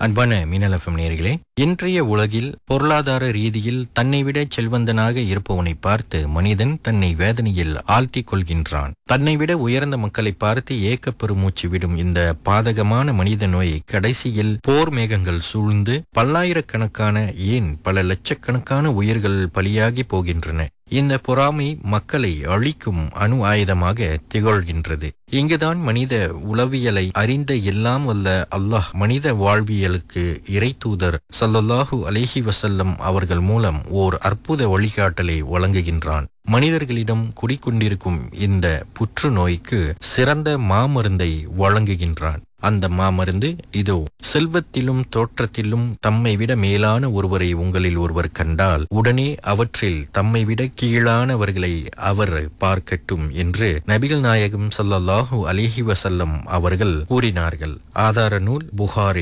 அன்பான மீனலஃபம் நேர்களே இன்றைய உலகில் பொருளாதார ரீதியில் தன்னை விட செல்வந்தனாக இருப்பவனை பார்த்து மனிதன் தன்னை வேதனையில் ஆழ்த்திக் கொள்கின்றான் தன்னை விட உயர்ந்த மக்களை பார்த்து ஏக்கப் பெருமூச்சு விடும் இந்த பாதகமான மனித நோய் கடைசியில் போர் மேகங்கள் சூழ்ந்து பல்லாயிரக்கணக்கான ஏன் பல லட்சக்கணக்கான உயிர்கள் பலியாகி போகின்றன இந்த பொறாமை மக்களை அழிக்கும் அணு ஆயுதமாக திகழ்கின்றது இங்குதான் மனித உளவியலை அறிந்த எல்லாம் வல்ல அல்லாஹ் மனித வாழ்வியலுக்கு இறை தூதர் சல்லல்லாஹு அலைஹி வசல்லம் அவர்கள் மூலம் ஓர் அற்புத வழிகாட்டலை வழங்குகின்றான் மனிதர்களிடம் குடிக்கொண்டிருக்கும் இந்த புற்றுநோய்க்கு சிறந்த மாமருந்தை வழங்குகின்றான் அந்த மாமருந்து இதோ செல்வத்திலும் தோற்றத்திலும் தம்மை விட மேலான ஒருவரை உங்களில் ஒருவர் கண்டால் உடனே அவற்றில் தம்மை விட கீழானவர்களை அவர் பார்க்கட்டும் என்று நபிகள் நாயகம் ஸல்லல்லாஹு அலைஹி வஸல்லம் அவர்கள் கூறினார்கள் ஆதார நூல் புகாரி